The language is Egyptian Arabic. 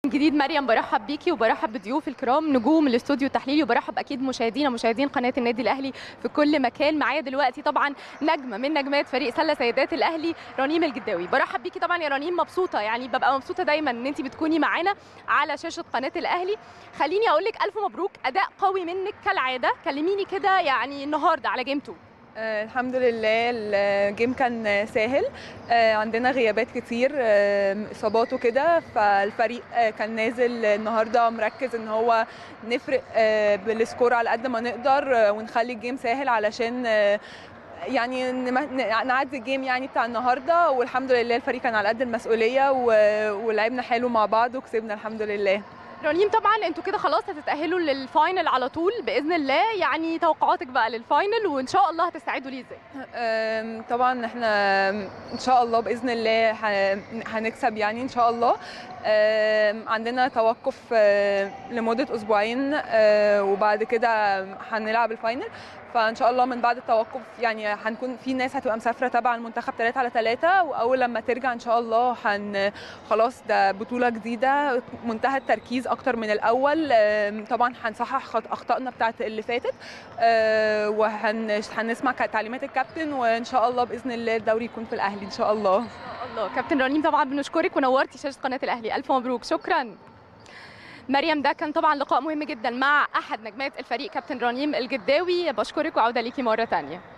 جديد مريم برحب بيكي وبرحب بضيوف الكرام نجوم الاستوديو التحليلي وبرحب اكيد مشاهدينا مشاهدين قناه النادي الاهلي في كل مكان معايا دلوقتي طبعا نجمه من نجمات فريق سله سيدات الاهلي رنيم الجداوي برحب بيكي طبعا يا رنيم مبسوطه يعني ببقى مبسوطه دايما ان انت بتكوني معانا على شاشه قناه الاهلي خليني اقول لك الف مبروك اداء قوي منك كالعاده كلميني كده يعني النهارده على جيم 2 آه، الحمد لله الجيم كان سهل آه، عندنا غيابات كتير آه، اصابات وكده فالفريق آه، كان نازل النهارده مركز ان هو نفرق آه، بالسكور على قد ما نقدر آه، ونخلي الجيم سهل علشان آه، يعني نم- ن- نعدي الجيم يعني بتاع النهارده والحمد لله الفريق كان على قد المسؤوليه و- ولعبنا حلو مع بعض وكسبنا الحمد لله رنيم طبعا انتوا كده خلاص هتتاهلوا للفاينل على طول باذن الله يعني توقعاتك بقى للفاينل وان شاء الله هتستعدوا ليه ازاي أم، طبعا احنا ان شاء الله باذن الله ه- هنكسب يعني ان شاء الله أم، عندنا توقف أه، لمده اسبوعين أه، وبعد كده هنلعب الفاينل فان شاء الله من بعد التوقف يعني هنكون في ناس هتبقى مسافره تبع المنتخب 3 على 3 واول لما ترجع ان شاء الله هن خلاص ده بطوله جديده منتهى التركيز اكتر من الاول أم، طبعا هنصحح خط- اخطائنا بتاعت اللي فاتت آه، وهنسمع تعليمات الكابتن وان شاء الله باذن الله الدوري يكون في الاهلي ان شاء الله الله كابتن رنيم طبعا بنشكرك ونورتي شاشه قناه الاهلي الف مبروك شكرا مريم ده كان طبعا لقاء مهم جدا مع احد نجمات الفريق كابتن رنيم الجداوي بشكرك وعوده ليكي مره ثانيه